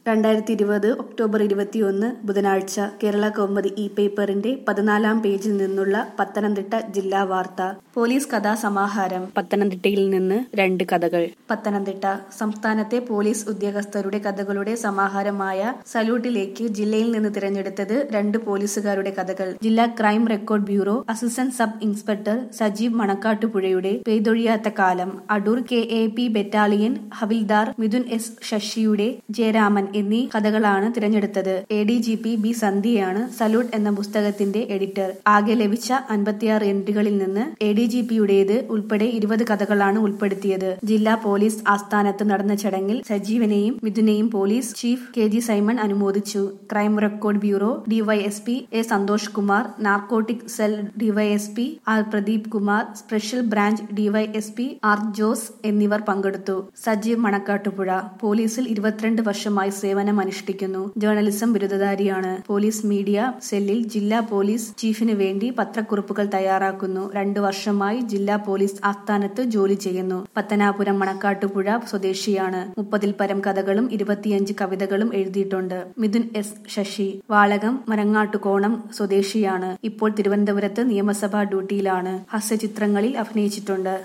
രണ്ടായിരത്തി ഇരുപത് ഒക്ടോബർ ഇരുപത്തിയൊന്ന് ബുധനാഴ്ച കേരള കൗമുദി ഇ പേപ്പറിന്റെ പതിനാലാം പേജിൽ നിന്നുള്ള പത്തനംതിട്ട ജില്ലാ വാർത്ത പോലീസ് കഥാ സമാഹാരം പത്തനംതിട്ടയിൽ നിന്ന് രണ്ട് കഥകൾ പത്തനംതിട്ട സംസ്ഥാനത്തെ പോലീസ് ഉദ്യോഗസ്ഥരുടെ കഥകളുടെ സമാഹാരമായ സല്യൂട്ടിലേക്ക് ജില്ലയിൽ നിന്ന് തിരഞ്ഞെടുത്തത് രണ്ട് പോലീസുകാരുടെ കഥകൾ ജില്ലാ crime record bureau assistant sub inspector Sajeev മണക്കാട്ടുപുഴയുടെ പെയ്തൊഴിയാത്ത കാലം Adoor K A P battalion havildar Mithun S ശശിയുടെ ജയരാമൻ എന്നീ കഥകളാണ് തിരഞ്ഞെടുത്തത് A D G P B സന്ധ്യയാണ് സല്യൂട്ട് എന്ന പുസ്തകത്തിന്റെ എഡിറ്റർ ആകെ ലഭിച്ച അൻപത്തിയാറ് എൻട്രികളിൽ നിന്ന് എ ഡി ജി പിയുടേത് ഉൾപ്പെടെ ഇരുപത് കഥകളാണ് ഉൾപ്പെടുത്തിയത് ജില്ലാ പോലീസ് ആസ്ഥാനത്ത് നടന്ന ചടങ്ങിൽ സജീവനെയും മിഥുനെയും police chief K G Simon അനുമോദിച്ചു crime record bureau DySP A Santhosh Kumar narcotic cell DySP R Pradeep Kumar special branch DySP R Jose എന്നിവർ പങ്കെടുത്തു സജീവ് മണക്കാട്ടുപുഴ പോലീസിൽ ഇരുപത്തിരണ്ട് വർഷമായി സേവനം അനുഷ്ഠിക്കുന്നു ജേർണലിസം ബിരുദധാരിയാണ് പോലീസ് മീഡിയ സെല്ലിൽ ജില്ലാ പോലീസ് ചീഫിന് വേണ്ടി പത്രക്കുറിപ്പുകൾ തയ്യാറാക്കുന്നു രണ്ടു വർഷമായി ജില്ലാ പോലീസ് ആസ്ഥാനത്ത് ജോലി ചെയ്യുന്നു പത്തനാപുരം മണക്കാട്ടുപുഴ സ്വദേശിയാണ് മുപ്പതിൽ പരം കഥകളും ഇരുപത്തിയഞ്ച് കവിതകളും എഴുതിയിട്ടുണ്ട് മിഥുൻ എസ് ശശി വാളകം മരങ്ങാട്ടുകോണം സ്വദേശിയാണ് ഇപ്പോൾ തിരുവനന്തപുരത്ത് നിയമസഭാ ഡ്യൂട്ടിയിലാണ് ഹാസ്യചിത്രങ്ങളിൽ അഭിനയിച്ചിട്ടുണ്ട്